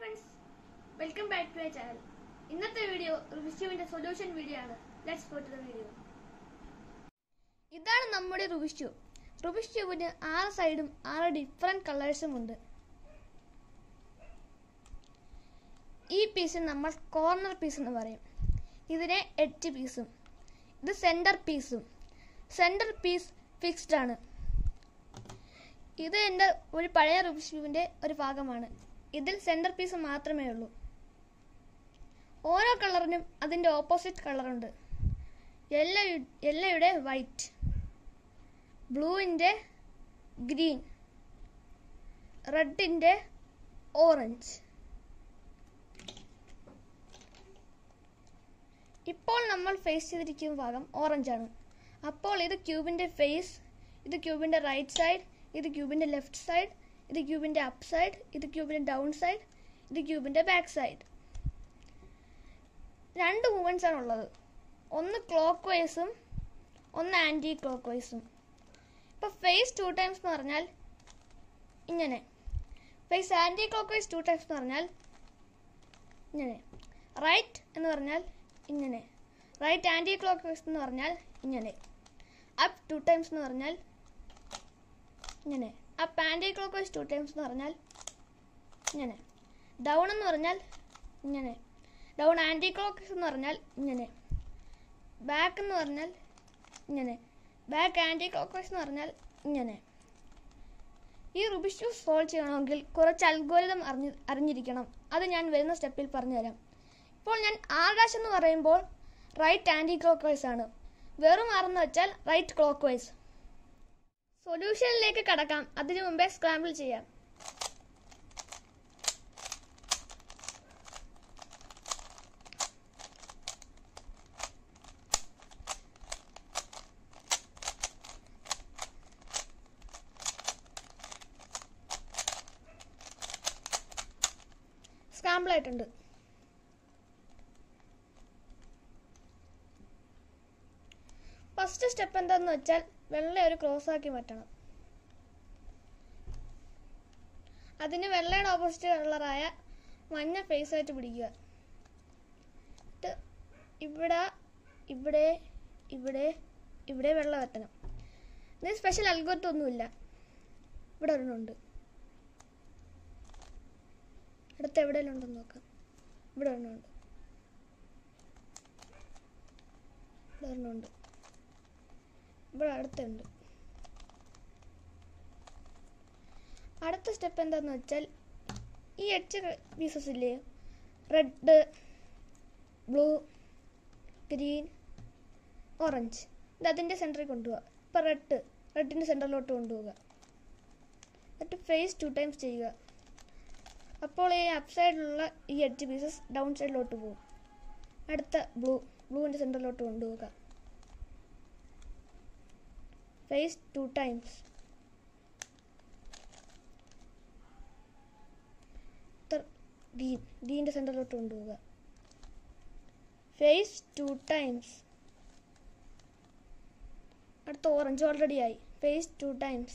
friends welcome back to my channel ഇന്നത്തെ video റിവിഷ്യുവിന്റെ solution video ആണ് let's go to the video ഇതാണ് നമ്മുടെ റുബിഷ് റുബിഷ് ട്യൂബിന് ആറ് സൈഡും ആറ് ഡിഫറെന്റ് കളേഴ്സും ഉണ്ട് ഈ പീസിന് നമ്മൾ കോർണർ പീസ് എന്ന് പറയും ഇതിനെ എഡ്ജ് പീസും ഇത് സെന്റർ പീസും സെന്റർ പീസ് ഫിക്സ്ഡ് ആണ് ഇത് എൻ്റെ ഒരു പഴയ റുബിഷ് ക്യൂബിൻ്റെ ഒരു ഭാഗമാണ് ഇതിൽ സെൻറ്റർ പീസ് മാത്രമേ ഉള്ളൂ ഓരോ കളറിനും അതിൻ്റെ ഓപ്പോസിറ്റ് കളറുണ്ട് യെല്ലോ യെല്ലോയുടെ വൈറ്റ് ബ്ലൂവിൻ്റെ ഗ്രീൻ റെഡിൻ്റെ ഓറഞ്ച് ഇപ്പോൾ നമ്മൾ ഫേസ് ചെയ്തിരിക്കുന്ന ഭാഗം ഓറഞ്ചാണ് അപ്പോൾ ഇത് ക്യൂബിൻ്റെ ഫേസ് ഇത് ക്യൂബിൻ്റെ റൈറ്റ് സൈഡ് ഇത് ക്യൂബിൻ്റെ ലെഫ്റ്റ് സൈഡ് ഇത് ക്യൂബിൻ്റെ അപ്പ് സൈഡ് ഇത് ക്യൂബിൻ്റെ ഡൗൺ സൈഡ് ഇത് ക്യൂബിൻ്റെ ബാക്ക് സൈഡ് രണ്ട് മൂവ്മെൻറ്റ്സ് ആണ് ഉള്ളത് ഒന്ന് ക്ലോക്ക് വൈസും ഒന്ന് ആൻറ്റി ക്ലോക്ക് വൈസും ഇപ്പോൾ ഫേസ് ടു ടൈംസ് എന്ന് പറഞ്ഞാൽ ഇങ്ങനെ face anticlockwise two times എന്ന് പറഞ്ഞാൽ ഇങ്ങനെ റൈറ്റ് എന്ന് പറഞ്ഞാൽ ഇങ്ങനെ റൈറ്റ് ആൻറ്റി ക്ലോക്ക് വൈസ് എന്ന് പറഞ്ഞാൽ ഇങ്ങനെ അപ്പ് ടു ടൈംസ് എന്ന് പറഞ്ഞാൽ ഇങ്ങനെ up anticlockwise two times എന്ന് പറഞ്ഞാൽ ഇങ്ങനെ ഡൗൺ എന്ന് പറഞ്ഞാൽ ഇങ്ങനെ ഡൗൺ ആൻറ്റി ക്ലോക്ക് വൈസ് എന്ന് പറഞ്ഞാൽ ഇങ്ങനെ ബാക്ക് എന്ന് പറഞ്ഞാൽ ഇങ്ങനെ ബാക്ക് ആൻറ്റി ക്ലോക്ക് വൈസ് എന്ന് പറഞ്ഞാൽ ഇങ്ങനെ ഈ റുബിഷ് സോൾവ് ചെയ്യണമെങ്കിൽ കുറച്ച് അൽഗോരിതം അറിഞ്ഞ് അറിഞ്ഞിരിക്കണം അത് ഞാൻ വരുന്ന സ്റ്റെപ്പിൽ പറഞ്ഞുതരാം ഇപ്പോൾ ഞാൻ ആകാശം എന്ന് പറയുമ്പോൾ റൈറ്റ് ആൻറ്റി ക്ലോക്ക് വൈസ് ആണ് വെറും ആറെന്ന് വെച്ചാൽ റൈറ്റ് ക്ലോക്ക് വൈസ് സൊല്യൂഷനിലേക്ക് കടക്കാം അതിനു മുമ്പേ സ്ക്രാമ്പിൾ ചെയ്യാം സ്ക്രാമ്പിൾ ആയിട്ടുണ്ട് ഫസ്റ്റ് സ്റ്റെപ്പ് എന്താന്ന് വെച്ചാൽ വെള്ള ഒരു ക്രോസ് ആക്കി മാറ്റണം അതിന് വെള്ളയുടെ ഓപ്പോസിറ്റ് കളറായ മഞ്ഞ ഫേസ് ആയിട്ട് പിടിക്കുക എന്നിട്ട് ഇവിടെ ഇവിടെ ഇവിടെ ഇവിടെ വെള്ള വെട്ടണം ഇതിന് സ്പെഷ്യൽ അൽഗോരിതം ഒന്നുമില്ല ഇവിടെ ഒരെണ്ണമുണ്ട് അടുത്ത് എവിടെയെങ്കിലും ഉണ്ടെന്ന് നോക്കാം ഇവിടെ ഒരെണ്ണമുണ്ട് ഇവിടെ ഒരെണ്ണമുണ്ട് ഇവിടെ അടുത്തുണ്ട് അടുത്ത സ്റ്റെപ്പ് എന്താന്ന് വെച്ചാൽ ഈ എച്ച് പീസസ് ഇല്ലേ റെഡ് ബ്ലൂ ഗ്രീൻ ഓറഞ്ച് ഇത് അതിൻ്റെ സെൻറ്ററിൽ കൊണ്ടുപോവുക ഇപ്പം റെഡ് റെഡിൻ്റെ സെൻറ്ററിലോട്ട് കൊണ്ടുപോവുക എന്നിട്ട് ഫേസ് ടു ടൈംസ് ചെയ്യുക അപ്പോൾ ഈ അപ്പ് സൈഡിലുള്ള ഈ എഡ്ജ് പീസസ് ഡൗൺ സൈഡിലോട്ട് പോകും അടുത്ത ബ്ലൂ ബ്ലൂവിൻ്റെ സെൻറ്ററിലോട്ട് കൊണ്ടുപോവുക ഫേസ് ടു ടൈംസ് ഗ്രീൻ ഗ്രീൻ്റെ സെൻറ്ററിലോട്ട് കൊണ്ടുപോവുക ഫേസ് ടു ടൈംസ് അടുത്ത ഓറഞ്ച് ഓൾറെഡി ആയി ഫേസ് ടു ടൈംസ്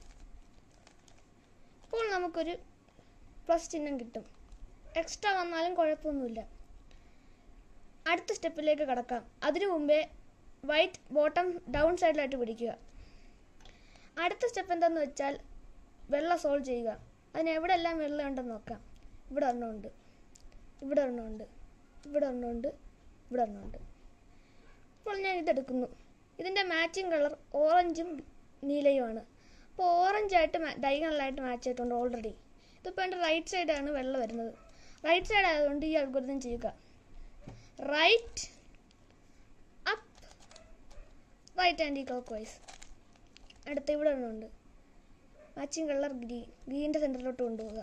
ഇപ്പോൾ നമുക്കൊരു പ്ലസ് ചിഹ്നം കിട്ടും എക്സ്ട്രാ വന്നാലും കുഴപ്പമൊന്നുമില്ല അടുത്ത സ്റ്റെപ്പിലേക്ക് കടക്കാം അതിനു മുമ്പേ വൈറ്റ് ബോട്ടം ഡൗൺ സൈഡിലായിട്ട് പിടിക്കുക അടുത്ത സ്റ്റെപ്പ് എന്താണെന്ന് വെച്ചാൽ വെള്ള സോൾവ് ചെയ്യുക അതിന് എവിടെയെല്ലാം വെള്ളം ഉണ്ടെന്ന് നോക്കാം ഇവിടെ ഒരെണ്ണമുണ്ട് ഇവിടെ ഒരെണ്ണമുണ്ട് ഇവിടെ ഒരെണ്ണമുണ്ട് ഇവിടെ ഒരെണ്ണമുണ്ട് ഇപ്പോൾ ഞാൻ ഇതെടുക്കുന്നു ഇതിൻ്റെ മാച്ചിങ് കളർ ഓറഞ്ചും നീലയുമാണ് അപ്പോൾ ഓറഞ്ചായിട്ട് ഡൈഗണലായിട്ട് മാച്ച് ചെയ്തിട്ടുണ്ട് ഓൾറെഡി ഇതിപ്പോൾ എൻ്റെ റൈറ്റ് സൈഡാണ് വെള്ളം വരുന്നത് റൈറ്റ് സൈഡ് ആയതുകൊണ്ട് ഈ അൽഗോരിതം ചെയ്യുക right up right anticlockwise അടുത്ത ഇവിടെ ഒരെണ്ണമുണ്ട് മാച്ചിങ് കളർ ഗ്രീൻ ഗ്രീനിൻ്റെ സെൻറ്ററിലോട്ട് കൊണ്ടുപോകുക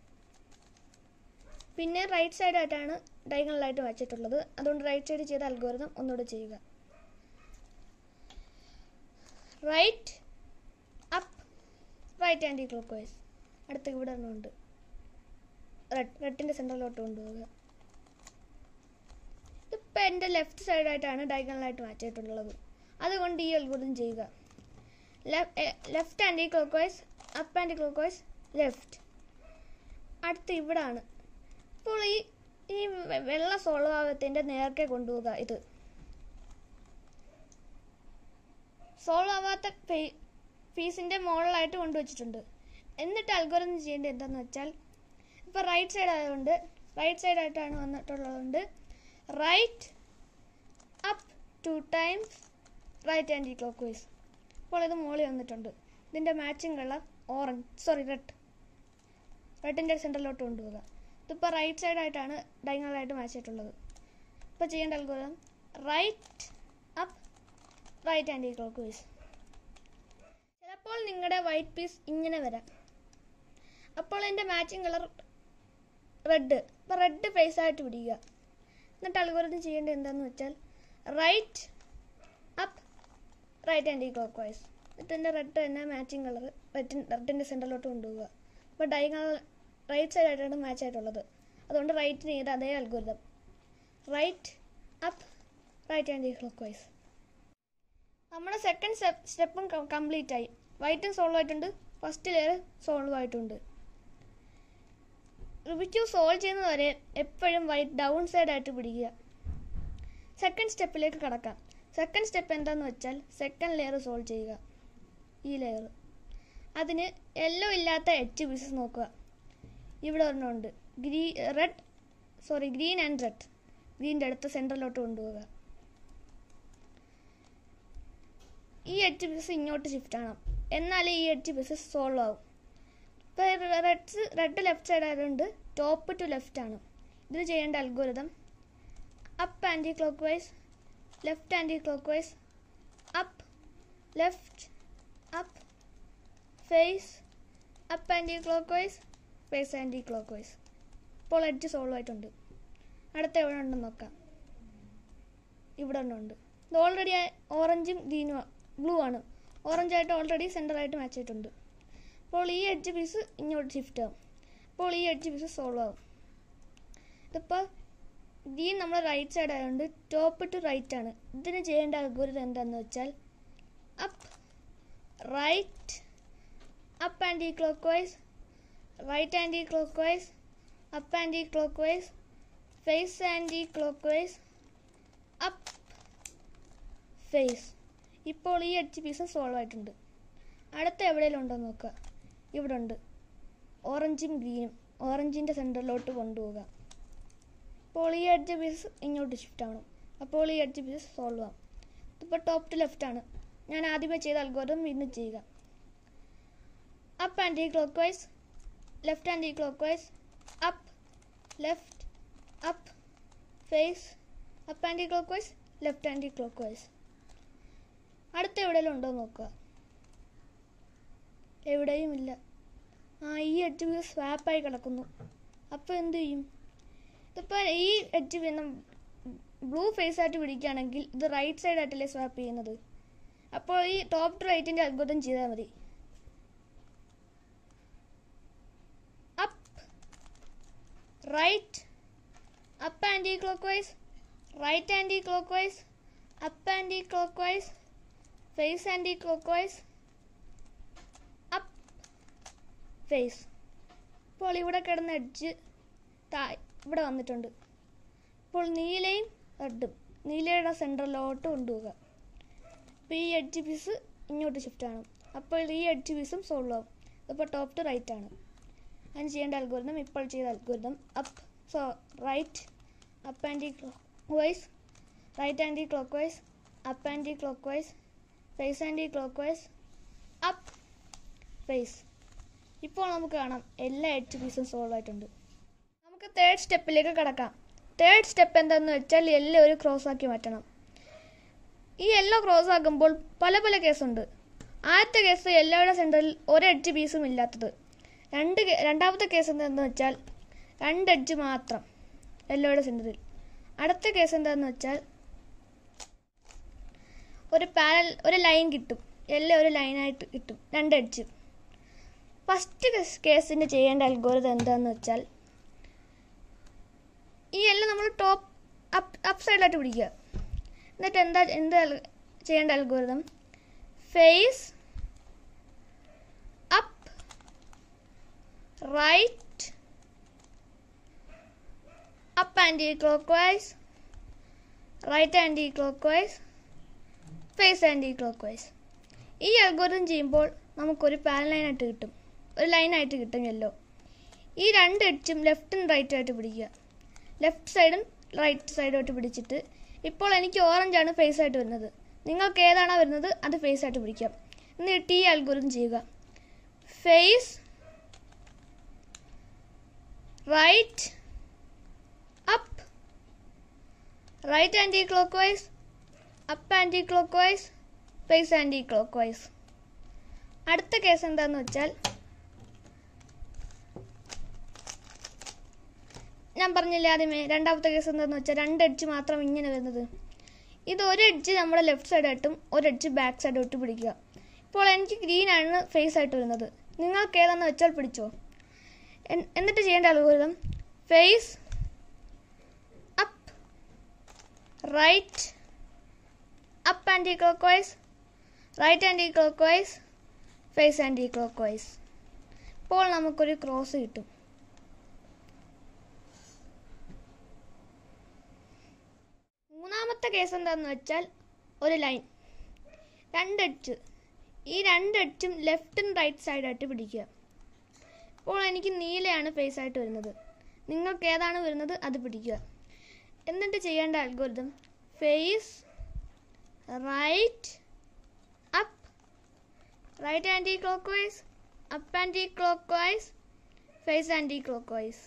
പിന്നെ റൈറ്റ് സൈഡായിട്ടാണ് ഡയഗണലായിട്ട് വച്ചിട്ടുള്ളത് അതുകൊണ്ട് റൈറ്റ് സൈഡ് ചെയ്ത അൽഗോരിതം ഒന്നുകൂടെ ചെയ്യുക right up right anticlockwise അടുത്ത ഇവിടെ ഒരെണ്ണമുണ്ട് റെഡ് റെഡിൻ്റെ സെൻറ്ററിലോട്ട് കൊണ്ടുപോകുക ഇപ്പം എൻ്റെ ലെഫ്റ്റ് സൈഡായിട്ടാണ് ഡയഗണലായിട്ട് മാറ്റിയിട്ടുള്ളത് അതുകൊണ്ട് ഈ അൽഗോരിതം ചെയ്യുക left clock vice up anticlockwise left അടുത്ത് ഇവിടാണ് ഇപ്പോൾ ഈ ഈ വെ- വെള്ള സോൾവാകത്തിൻ്റെ നേർക്കെ കൊണ്ടുപോകുക ഇത് സോൾവ് ആവാത്ത പീസിൻ്റെ മുകളിലായിട്ട് കൊണ്ടുവച്ചിട്ടുണ്ട് എന്നിട്ട് അൽഗോരിതം ചെയ്യേണ്ടത് എന്താണെന്ന് വെച്ചാൽ ഇപ്പോൾ റൈറ്റ് സൈഡ് ആയതുകൊണ്ട് റൈറ്റ് സൈഡ് ആയിട്ടാണ് വന്നിട്ടുള്ളതുകൊണ്ട് right up two times right anticlockwise അപ്പോൾ ഇത് മുകളിൽ വന്നിട്ടുണ്ട് ഇതിൻ്റെ matching colour orange sorry red റെഡിൻ്റെ സെൻറ്ററിലോട്ട് കൊണ്ടുപോകുക ഇതിപ്പോൾ റൈറ്റ് സൈഡ് ആയിട്ടാണ് ഡയഗണലായിട്ട് മാച്ച് ചെയ്തിട്ടുള്ളത് ഇപ്പോൾ ചെയ്യേണ്ട algorithm right up right anticlockwise ചിലപ്പോൾ നിങ്ങളുടെ വൈറ്റ് പീസ് ഇങ്ങനെ വരാം അപ്പോൾ എൻ്റെ മാച്ചിങ് കളർ റെഡ് ഇപ്പോൾ റെഡ് ഫേസ് ആയിട്ട് പിടിക്കുക എന്നിട്ട് അൽഗോരിതം ചെയ്യേണ്ടത് എന്താണെന്ന് വെച്ചാൽ right up right anticlockwise എന്നിട്ട് എൻ്റെ റെഡ് തന്നെ മാച്ചിങ് കളർ റെഡ് റെഡിൻ്റെ സെൻറ്ററിലോട്ട് കൊണ്ടുപോവുക അപ്പോൾ ഡയഗണൽ റൈറ്റ് സൈഡ് ആയിട്ടാണ് മാച്ച് ആയിട്ടുള്ളത് അതുകൊണ്ട് റൈറ്റിന് ചെയ്ത അതേ algorithm right up right anticlockwise നമ്മുടെ സെക്കൻഡ് സ്റ്റെപ്പ് സ്റ്റെപ്പും കംപ്ലീറ്റ് ആയി വൈറ്റും സോൾവ് ആയിട്ടുണ്ട് ഫസ്റ്റ് ലെയർ സോൾവ് ആയിട്ടുണ്ട് റിവിറ്റു സോൾവ് ചെയ്യുന്നവരെ എപ്പോഴും വൈറ്റ് ഡൗൺ സൈഡ് ആയിട്ട് പിടിക്കുക സെക്കൻഡ് സ്റ്റെപ്പിലേക്ക് കടക്കാം സെക്കൻഡ് സ്റ്റെപ്പ് എന്താണെന്ന് വെച്ചാൽ സെക്കൻഡ് ലെയർ സോൾവ് ചെയ്യുക ഈ ലെയർ അതിന് യെല്ലോ ഇല്ലാത്ത എച്ച് പീസസ് നോക്കുക ഇവിടെ ഒരെണ്ണമുണ്ട് ഗ്രീ red sorry green and red ഗ്രീൻ്റെ അടുത്ത സെൻറ്ററിലോട്ട് കൊണ്ടുപോകുക ഈ എച്ച് പീസസ് ഇങ്ങോട്ട് ഷിഫ്റ്റ് ആവണം എന്നാലേ ഈ എച്ച് പീസസ് സോൾവ് ആവും ഇപ്പോൾ റെഡ്സ് റെഡ് ലെഫ്റ്റ് സൈഡ് ആയതുകൊണ്ട് ടോപ്പ് ടു ലെഫ്റ്റ് ആണ് ഇത് ചെയ്യേണ്ട algorithm up anticlockwise left clock vice up left up face up anticlockwise face clock vice ഇപ്പോൾ edge solve ആയിട്ടുണ്ട് അടുത്ത എവിടെ ഉണ്ടെന്ന് നോക്കാം ഇവിടെ ഒന്നുണ്ട് ഇത് ഓൾറെഡി ഓറഞ്ചും ഗ്രീനും ബ്ലൂ ആണ് ഓറഞ്ച് ആയിട്ട് ഓൾറെഡി സെൻറ്ററായിട്ട് മാച്ച് ചെയ്തിട്ടുണ്ട് അപ്പോൾ ഈ എഡ്ജ് പീസ് ഇങ്ങോട്ട് ഷിഫ്റ്റ് ആവും അപ്പോൾ ഈ എഡ്ജ് പീസ് സോൾവ് ആവും ഇതിപ്പോൾ ഗ്രീൻ നമ്മൾ റൈറ്റ് സൈഡ് ആയതുകൊണ്ട് ടോപ്പ് ടു റൈറ്റ് ആണ് ഇതിന് ചെയ്യേണ്ട അൽഗോരിതം എന്താണെന്ന് വെച്ചാൽ up right up anticlockwise right clock vice up anticlockwise face clock vice up face ഇപ്പോൾ ഈ എഡ്ജ് പീസ് സോൾവ് ആയിട്ടുണ്ട് അടുത്ത എവിടെയെങ്കിലും ഉണ്ടോ എന്ന് നോക്കുക ഇവിടെ ഉണ്ട് ഓറഞ്ചും ഗ്രീനും ഓറഞ്ചിൻ്റെ സെൻറ്ററിലോട്ട് കൊണ്ടുപോകുക അപ്പോൾ ഈ എഡ്ജ് പീസ് ഇങ്ങോട്ട് ഷിഫ്റ്റ് ആവണം അപ്പോൾ ഈ എഡ്ജ് പീസ് സോൾവ് ആവും ഇതിപ്പോൾ ടോപ്പ് ടു ലെഫ്റ്റ് ആണ് ഞാൻ ആദ്യമേ ചെയ്ത അൽഗോരിതം വീണ്ടും ചെയ്യുക up anticlockwise left clock vice up left up face up anticlockwise left anticlockwise അടുത്ത എവിടെയെങ്കിലും ഉണ്ടോ എന്ന് നോക്കുക എവിടെയും ഇല്ല ആ ഈ എഡ്ജ് പീസ് സ്വാപ്പായി കിടക്കുന്നു അപ്പോൾ എന്ത് ചെയ്യും ഇതിപ്പോൾ ഈ എഡ്ജ് പിന്നെ ബ്ലൂ ഫേസ് ആയിട്ട് പിടിക്കുകയാണെങ്കിൽ ഇത് റൈറ്റ് സൈഡ് ആയിട്ടല്ലേ സ്വാപ്പ് ചെയ്യുന്നത് അപ്പോൾ ഈ ടോപ്പ് ടു റൈറ്റിൻ്റെ അത്ഭുതം ചെയ്താൽ മതി up right up anticlockwise right clock vice up anticlockwise face clock vice up face ഇപ്പോൾ ഇവിടെ കിടന്ന എഡ്ജ് താ ഇവിടെ വന്നിട്ടുണ്ട് ഇപ്പോൾ നീലയും റെഡും നീലയുടെ സെൻറ്ററിലോട്ട് കൊണ്ടുപോകുക അപ്പോൾ ഈ എഡ്ജ് പീസ് ഇങ്ങോട്ട് ഷിഫ്റ്റ് ആണ് അപ്പോൾ ഈ എഡ്ജ് പീസും സോൾവ് ആവും ഇപ്പോൾ ടോപ്പ് ടു റൈറ്റ് ആണ് അതിന് ചെയ്യേണ്ട അൽഗോരിതം ഇപ്പോൾ ചെയ്ത algorithm up so right up anticlockwise right clock vice up anticlockwise face clock vice up face ഇപ്പോൾ നമുക്ക് കാണാം എല്ലാ എഡ്ജ് പീസും സോൾവ് ആയിട്ടുണ്ട് നമുക്ക് തേർഡ് സ്റ്റെപ്പിലേക്ക് കടക്കാം തേർഡ് സ്റ്റെപ്പ് എന്താണെന്ന് വെച്ചാൽ എല്ലാം ഒരു ക്രോസ് ആക്കി മാറ്റണം ഈ യെല്ലോ ക്രോസ് ആക്കുമ്പോൾ പല പല കേസുണ്ട് ആദ്യത്തെ കേസ് യെല്ലോയുടെ സെൻറ്ററിൽ ഒരു എഡ്ജ് പീസും ഇല്ലാത്തത് രണ്ട് കേ- രണ്ടാമത്തെ കേസ് എന്താണെന്ന് വെച്ചാൽ രണ്ട് എഡ്ജ് മാത്രം യെല്ലോയുടെ സെൻറ്ററിൽ അടുത്ത കേസ് എന്താണെന്ന് വെച്ചാൽ ഒരു പാരൽ ഒരു ലൈൻ കിട്ടും യെല്ലോ ഒരു ലൈനായിട്ട് കിട്ടും രണ്ട് എഡ്ജ് ഫസ്റ്റ് കേസിന് ചെയ്യേണ്ട അൽഗോരിതം എന്താണെന്ന് വെച്ചാൽ ഈ എല്ലാം നമ്മൾ ടോപ്പ് അപ്പ് അപ്പ് സൈഡിലായിട്ട് പിടിക്കുക എന്നിട്ട് എന്താ എന്താ അൽ- ചെയ്യേണ്ട algorithm face up right anticlockwise right anticlockwise face anticlockwise ഈ അൽഗോരിതം ചെയ്യുമ്പോൾ നമുക്കൊരു പാൻ ലൈനായിട്ട് കിട്ടും ഒരു ലൈനായിട്ട് കിട്ടും യെല്ലോ ഈ രണ്ട് എഡ്ജും ലെഫ്റ്റും റൈറ്റും ആയിട്ട് പിടിക്കുക ലെഫ്റ്റ് സൈഡും റൈറ്റ് സൈഡുമായിട്ട് പിടിച്ചിട്ട് ഇപ്പോൾ എനിക്ക് ഓറഞ്ചാണ് ഫേസ് ആയിട്ട് വരുന്നത് നിങ്ങൾക്ക് ഏതാണോ വരുന്നത് അത് ഫേസ് ആയിട്ട് പിടിക്കാം എന്നിട്ട് ഈ അൽഗോരിതം ചെയ്യുക face right up right clock vice up anticlockwise face anticlockwise അടുത്ത കേസ് എന്താന്ന് വെച്ചാൽ ഞാൻ പറഞ്ഞില്ലേ ആദ്യമേ രണ്ടാമത്തെ കേസ് എന്താന്ന് വെച്ചാൽ രണ്ട് എഡ്ജ് മാത്രം ഇങ്ങനെ വരുന്നത് ഇത് ഒരു എഡ്ജ് നമ്മുടെ ലെഫ്റ്റ് സൈഡായിട്ടും ഒരു എഡ്ജ് ബാക്ക് സൈഡായിട്ട് പിടിക്കുക ഇപ്പോൾ എനിക്ക് ഗ്രീൻ ആണ് ഫേസ് ആയിട്ട് വരുന്നത് നിങ്ങൾക്ക് ഏതാണെന്ന് വെച്ചാൽ പിടിച്ചോ എൻ- എന്നിട്ട് ചെയ്യേണ്ട algorithm face up right up anticlockwise right anticlockwise face clock vice ഇപ്പോൾ നമുക്കൊരു ക്രോസ് കിട്ടും മൂന്നാമത്തെ കേസ് എന്താണെന്ന് വെച്ചാൽ ഒരു ലൈൻ രണ്ട് എഡ്ജ് ഈ രണ്ട് എഡ്ജും ലെഫ്റ്റും റൈറ്റ് സൈഡായിട്ട് പിടിക്കുക ഇപ്പോൾ എനിക്ക് നീലയാണ് ഫേസ് ആയിട്ട് വരുന്നത് നിങ്ങൾക്ക് ഏതാണ് വരുന്നത് അത് പിടിക്കുക എന്നിട്ട് ചെയ്യേണ്ട algorithm face right up right clock vice up anticlockwise face clock vice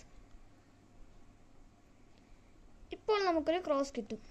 ഇപ്പോൾ നമുക്കൊരു ക്രോസ് കിട്ടും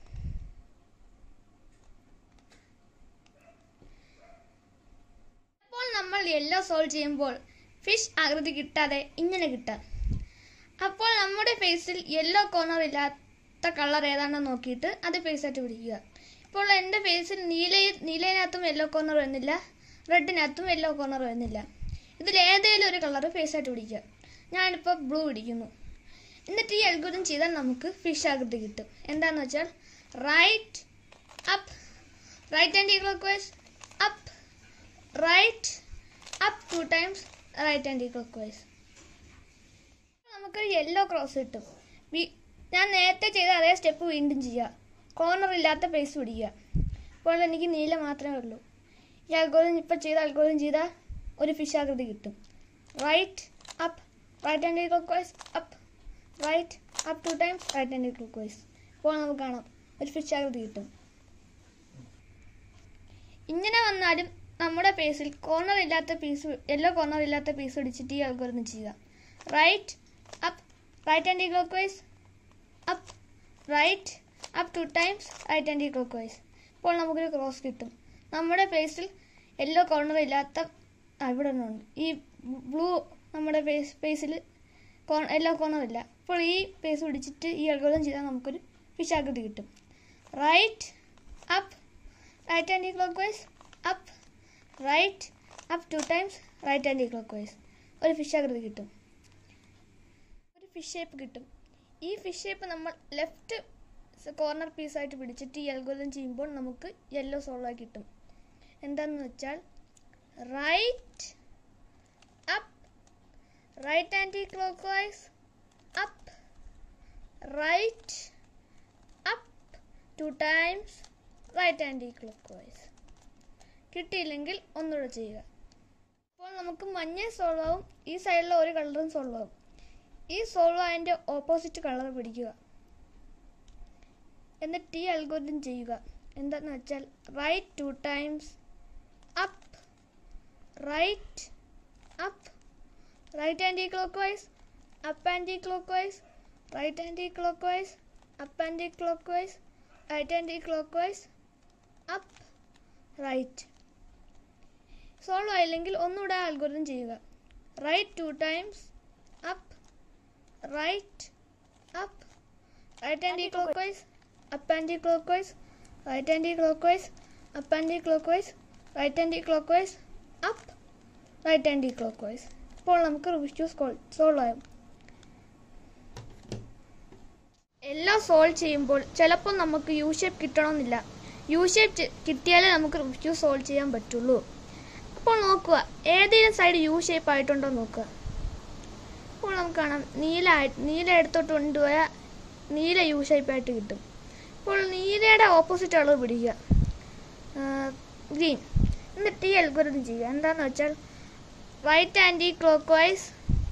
അപ്പോൾ നമ്മൾ യെല്ലോ സോൾവ് ചെയ്യുമ്പോൾ ഫിഷ് ആകൃതി കിട്ടാതെ ഇങ്ങനെ കിട്ടാം അപ്പോൾ നമ്മുടെ ഫേസിൽ യെല്ലോ കോർണർ ഇല്ലാത്ത കളർ ഏതാണെന്ന് നോക്കിയിട്ട് അത് ഫേസ് ആയിട്ട് പിടിക്കുക ഇപ്പോൾ എൻ്റെ ഫേസിൽ നീല നീലയിനകത്തും യെല്ലോ കോർണർ വരുന്നില്ല റെഡിനകത്തും യെല്ലോ കോർണർ വരുന്നില്ല ഇതിൽ ഏതെങ്കിലും ഒരു കളർ ഫേസ് ആയിട്ട് പിടിക്കുക ഞാനിപ്പോൾ ബ്ലൂ പിടിക്കുന്നു എന്നിട്ട് ഈ അൽഗോരിതം ചെയ്താൽ നമുക്ക് ഫിഷ് ആകൃതി കിട്ടും എന്താണെന്ന് വെച്ചാൽ right up right and clock vice up right up two times right and clockwise നമുക്ക് യെല്ലോ ക്രോസ് കിട്ടും വി- ഞാൻ നേരത്തെ ചെയ്ത അതേ സ്റ്റെപ്പ് വീണ്ടും ചെയ്യുക കോർണർ ഇല്ലാത്ത ഫേസ് പിടിക്കുക അപ്പോൾ എനിക്ക് നീല മാത്രമേ ഉള്ളൂ ഈ അൽഗോരിതം ഇപ്പോൾ ചെയ്ത അൽഗോരിതം ചെയ്താൽ ഒരു ഫിഷ് ആകൃതി കിട്ടും right up right and clock vice up right up two times right and clock vice ഇപ്പോൾ നമുക്ക് കാണാം ഒരു ഫിഷ് ആകൃതി കിട്ടും ഇങ്ങനെ വന്നാലും നമ്മുടെ ഫേസിൽ കോർണർ ഇല്ലാത്ത പീസ് യെല്ലോ കോർണർ ഇല്ലാത്ത പീസ് പിടിച്ചിട്ട് ഈ അൽഗോരിതം ചെയ്യുക right up right and clock vice up right up two times right and clock vice ഇപ്പോൾ നമുക്കൊരു ക്രോസ് കിട്ടും നമ്മുടെ ഫേസിൽ യെല്ലോ കോർണർ ഇല്ലാത്ത ആ, ഇവിടെ ഒന്നുണ്ട് ഈ ബ്ലൂ നമ്മുടെ ഫേസ് ഫേസിൽ യെല്ലോ കോർണർ ഇല്ല അപ്പോൾ ഈ ഫേസ് പിടിച്ചിട്ട് ഈ അൽഗോരിതം ചെയ്താൽ നമുക്കൊരു ഫിഷ് ആകൃതി കിട്ടും right up right and clock vice up right up two times right and clockwise ഒരു ഫിഷ് ആകൃതി കിട്ടും ഒരു ഫിഷ് ഷേപ്പ് കിട്ടും ഈ ഫിഷ് ഷേപ്പ് നമ്മൾ ലെഫ്റ്റ് കോർണർ പീസായിട്ട് പിടിച്ചിട്ട് ഈ അൽഗോരിതം ചെയ്യുമ്പോൾ നമുക്ക് യെല്ലോ സോളായി കിട്ടും എന്താണെന്ന് വെച്ചാൽ right up right clock vice up right up two times right anticlockwise കിട്ടിയില്ലെങ്കിൽ ഒന്നുകൂടെ ചെയ്യുക അപ്പോൾ നമുക്ക് മഞ്ഞ സോൾവ് ആവും ഈ സൈഡിലെ ഒരു കളറും സോൾവ് ആവും ഈ സോൾവ് അതിൻ്റെ ഓപ്പോസിറ്റ് കളർ പിടിക്കുക എന്നിട്ട് ഈ അൽഗോരിതം ചെയ്യുക എന്താണെന്ന് വെച്ചാൽ right two times up right up right clock vice up anticlockwise right clock vice up anticlockwise right clock vice up right solve ആയില്ലെങ്കിൽ ഒന്നുകൂടെ algorithm ചെയ്യുക right two times up right up right clock vice up anticlockwise right clock vice up anticlockwise right clock vice up right clock vice ഇപ്പോൾ നമുക്ക് റിവിഷ്യൂ solve ആകും എല്ലാം solve ചെയ്യുമ്പോൾ ചിലപ്പോൾ നമുക്ക് U shape കിട്ടണമെന്നില്ല U shape കിട്ടിയാലേ നമുക്ക് റിവിഷ്യൂ സോൾവ് ചെയ്യാൻ പറ്റുള്ളൂ അപ്പോൾ നോക്കുക ഏതെങ്കിലും സൈഡ് യു ഷേപ്പ് ആയിട്ടുണ്ടോ നോക്കുക അപ്പോൾ നമുക്ക് കാണാം നീല ആയി- നീല എടുത്തോട്ട് കൊണ്ടുപോയ നീല യു ഷേപ്പായിട്ട് കിട്ടും ഇപ്പോൾ നീലയുടെ ഓപ്പോസിറ്റ് അളവ് പിടിക്കുക ഗ്രീൻ എന്നിട്ട് ഈ അൽഗോരിതം ചെയ്യുക എന്താണെന്ന് വെച്ചാൽ right anticlockwise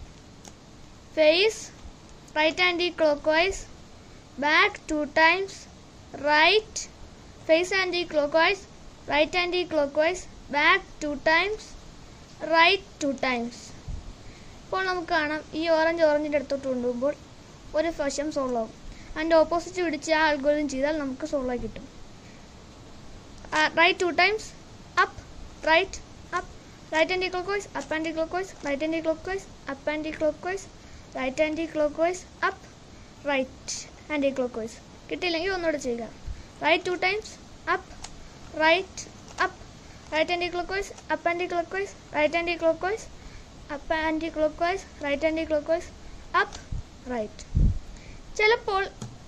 face right anticlockwise back two times right face anticlockwise right anticlockwise back two times right two times ഇപ്പോൾ നമുക്ക് കാണാം ഈ ഓറഞ്ച് ഓറഞ്ചിൻ്റെ അടുത്തോട്ട് കൊണ്ടുപോകുമ്പോൾ ഒരു വശം സോൾവ് ആവും അതിൻ്റെ ഓപ്പോസിറ്റ് പിടിച്ച് ആ അൽഗോരിതം ചെയ്താൽ നമുക്ക് സോൾവ് ആയി കിട്ടും right two times up right up right clock vice up anticlockwise right clock vice up anticlockwise right clock vice up right anticlockwise കിട്ടിയില്ലെങ്കിൽ ഒന്നുകൂടെ ചെയ്യുക right two times up right up right clock vice up anticlockwise right clock vice up anticlockwise right clock vice up right ചിലപ്പോൾ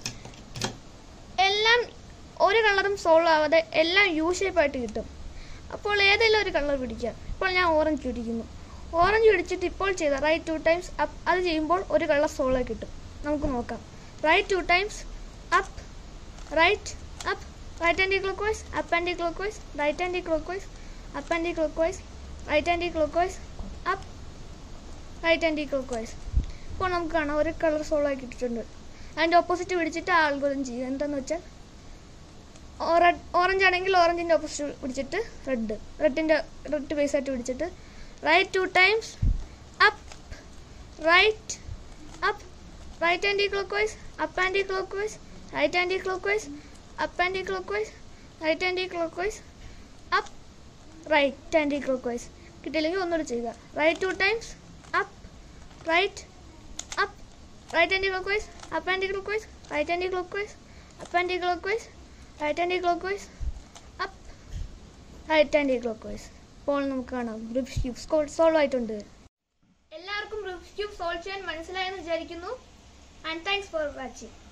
എല്ലാം ഒരു കളറും solve ആവാതെ എല്ലാം U ഷേപ്പായിട്ട് കിട്ടും അപ്പോൾ ഏതെങ്കിലും ഒരു കളർ പിടിക്കാം ഇപ്പോൾ ഞാൻ ഓറഞ്ച് പിടിക്കുന്നു ഓറഞ്ച് പിടിച്ചിട്ട് ഇപ്പോൾ ചെയ്ത റൈറ്റ് ടു ടൈംസ് അപ്പ് അത് ചെയ്യുമ്പോൾ ഒരു കളർ സോൾവ് കിട്ടും നമുക്ക് നോക്കാം right two times up right up right clock vice up anticlockwise right clock vice up anticlockwise right clock vice up right clock vice ഇപ്പോൾ നമുക്ക് കാണാം ഒരു colour solve ആയി കിട്ടിയിട്ടുണ്ട് അതിൻ്റെ opposite പിടിച്ചിട്ട് ആ algorithm ചെയ്യുക എന്താന്ന് വെച്ചാൽ ഓറഞ്ച് ആണെങ്കിൽ ഓറഞ്ചിൻ്റെ ഓപ്പോസിറ്റ് പിടിച്ചിട്ട് റെഡ് റെഡിൻ്റെ റെഡ് ബേസ് ആയിട്ട് പിടിച്ചിട്ട് right two times up right up right clock vice up anticlockwise right clock vice up anticlockwise right clock vice up right anticlockwise കിട്ടിയില്ലെങ്കിൽ ഒന്നുകൂടി ചെയ്യുക right two times up right up right clock vice up anticlockwise right clock vice up anticlockwise right clock vice up right clock vice ഇപ്പോൾ നമുക്ക് കാണാം Rubik's cube solve ആയിട്ടുണ്ട് എല്ലാവർക്കും Rubik's cube solve ചെയ്യാൻ മനസ്സിലായെന്ന് വിചാരിക്കുന്നു and thanks for watching